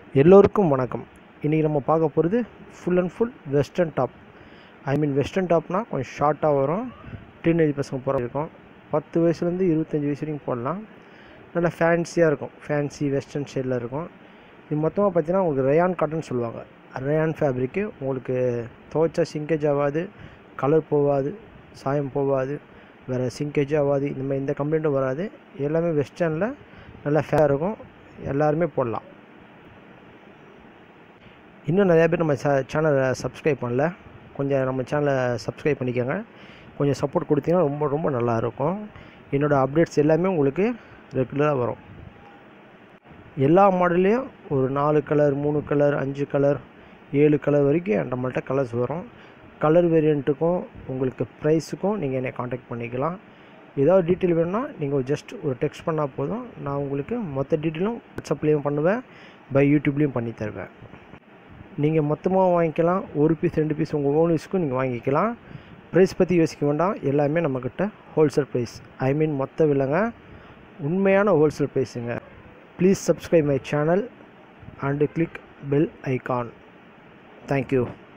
எல்லோருக்கும் வணக்கம் இன்றைக்கி நம்ம பார்க்க போகிறது full and full western top I mean western டாப்னால் கொஞ்சம் ஷார்ட்டாக வரும் டீனேஜ் பசங்க போகிற இருக்கும் பத்து வயசுலேருந்து இருபத்தஞ்சி வயசு வரைக்கும் போடலாம் நல்லா ஃபேன்சியாக இருக்கும் ஃபேன்சி வெஸ்டர்ன் ஸ்டைலில் இருக்கும் இது மொத்தமாக பார்த்தீங்கன்னா உங்களுக்கு ரயான் காட்டன் சொல்லுவாங்க ரயான் ஃபேப்ரிக்கு உங்களுக்கு துவைச்சா சிங்கேஜ் ஆகாது கலர் போகாது சாயம் போகாது வேறு சிங்கேஜ் ஆகாது இந்த மாதிரி எந்த கம்ப்ளைண்ட்டும் வராது எல்லாமே வெஸ்டர்னில் நல்லா ஃபேர் இருக்கும் எல்லாருமே போடலாம் இன்னும் நிறையா பேர் நம்ம ச சேனலை சப்ஸ்கிரைப் பண்ணல கொஞ்சம் நம்ம சேனலை சப்ஸ்கிரைப் பண்ணிக்கோங்க கொஞ்சம் சப்போர்ட் கொடுத்தீங்கன்னா ரொம்ப ரொம்ப நல்லாயிருக்கும் என்னோடய அப்டேட்ஸ் எல்லாமே உங்களுக்கு ரெகுலராக வரும் எல்லா மாடல்லையும் ஒரு நாலு கலர் மூணு கலர் அஞ்சு கலர் ஏழு கலர் வரைக்கும் நம்மள்ட்ட கலர்ஸ் வரும் கலர் வேரியண்ட்டுக்கும் உங்களுக்கு ப்ரைஸுக்கும் நீங்கள் என்னை காண்டாக்ட் பண்ணிக்கலாம் ஏதாவது டீட்டெயில் வேணும்னா நீங்கள் ஜஸ்ட் ஒரு டெக்ஸ்ட் பண்ணால் போதும் நான் உங்களுக்கு மொத்த டீட்டெயிலும் வாட்ஸ்அப்லேயும் பண்ணுவேன் பை யூடியூப்லேயும் பண்ணி தருவேன் நீங்கள் மொத்தமாக வாங்கிக்கலாம் ஒரு பீஸ் ரெண்டு பீஸ் உங்கள் ஓன் யூஸ்க்கும் நீங்கள் வாங்கிக்கலாம் ப்ரைஸ் பற்றி யோசிக்க வேண்டாம் எல்லாமே நம்மக்கிட்ட ஹோல்சேல் ப்ரைஸ் ஐ மீன் மொத்த விலைங்க உண்மையான ஹோல்சேல் ப்ரைஸுங்க please subscribe my channel and click bell icon thank you